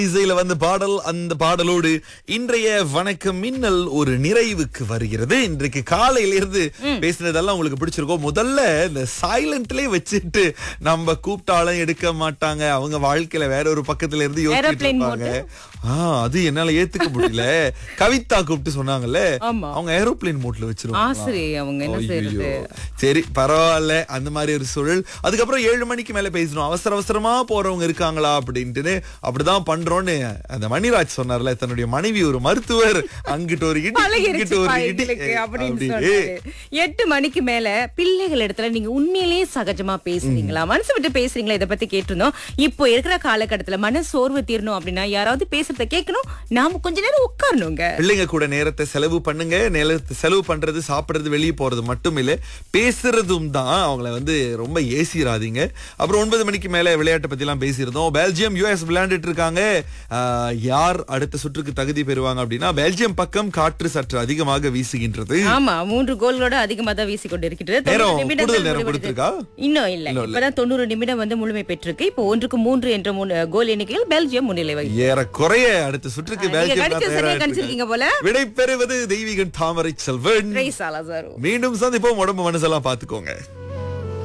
இசையில வந்த பாடல் அந்த பாடலோடு இன்றைய வணக்கம் மின்னல் ஒரு நிறைவுக்கு வருகிறது இன்றைக்கு காலையில இருந்து பேசினதெல்லாம் உங்களுக்கு பிடிச்சிருக்கோம் முதல்ல இந்த சைலண்ட்லயே வச்சுட்டு நம்ம கூப்பிட்டாலும் எடுக்க மாட்டாங்க அவங்க வாழ்க்கையில வேற ஒரு பக்கத்துல இருந்து யோசிச்சுட்டு Aeroplane இருப்பாங்க ஆஹ் அது என்னால ஏத்துக்க முடியல கவிதா கூப்பிட்டு சொன்னாங்கல்ல ஆமா. அவங்க ஏரோப்ளேன் மோட்ல வச்சிருவாங்க ஆசிரியை அவங்க என்ன செய்யறது சரி பரவாயில்ல அந்த மாதிரி ஒரு சூழல் அதுக்கப்புறம் ஏழு மணிக்கு மேல பேசணும் அவசர அவசரமா போறவங்க இருக்காங்களா அப்படின்ட்டு அப்படிதான் பண்றோம்னு அந்த மணிராஜ் சொன்னார்ல தன்னுடைய மனைவி ஒரு மருத்துவர் அங்கிட்டு ஒரு இடி பழகிருச்சு இங்கிட்டு ஒரு இடி எங்களுக்கு அப்படின்னு அப்படி. சொன்னாரு. எட்டு மணிக்கு மேல பிள்ளைகள் இடத்துல நீங்க உண்மையிலேயே சகஜமா பேசுறீங்களா மனசு விட்டு பேசுறீங்களா இத பத்தி கேட்டிருந்தோம் இப்போ இருக்கிற காலகட்டத்துல மன சோர்வு தீரணும் அப்படின்னா யாராவது பேசுறத கேட்கணும் நாம கொஞ்ச நேரம் உட்காரணுங்க பிள்ளைங்க கூட நேரத்தை செலவு பண்ணுங்க நேரத்தை செலவு பண்றது சாப்பிடுறது வெளியே போறது மட்டும் இல்ல பேசுறதும் தான் அவங்கள வந்து ரொம்ப ஏசிராதீங்க அப்புறம் ஒன்பது மணிக்கு மேல விளையாட்டை பத்தி எல்லாம் பேசியிருந்தோம் பெல்ஜியம் யூஎஸ் விளையாண்டுட்டு இருக்காங்க ஆஹ், யார் அடுத்த சுற்றுக்கு தகுதி பெறுவாங்க அப்படின்னா பெல்ஜியம் பக்கம் காற்று சற்று அதிகமாக வீசுகின்றது ஆமா மூன்று கோல்களோட அதிகமா தான் வீசி கொண்டு இருக்கின்றது நேரம், தொண்ணூறு நிமிடங்கள் கூடுதல் நேரம் முடிவடைந்து- கொடுத்திருக்கா? இன்னும் இல்ல இப்பதான் தொண்ணூறு நிமிடம் வந்து முழுமை பெற்றிருக்கு இப்போ ஒன்றுக்கு மூன்று என்ற மூணு கோல் எண்ணிக்கையில் பெல்ஜியம் முன்னிலை வகிக்கிறது. ஏறக்குறைய அடுத்த சுற்றுக்கு நீங்க பெல்ஜியம் கணிச்சு தான் சரியா தயாராகிட்டு கணிச்சிருக்கீங்க போல இருக்காங்க. விடை பெறுவது தெய்வீகன் தாமரை செல்வன் ரைஸ் அலசாரு மீண்டும் சந்திப்போம் உடம்பு மனசெல்லாம் பாத்துக்கோங்க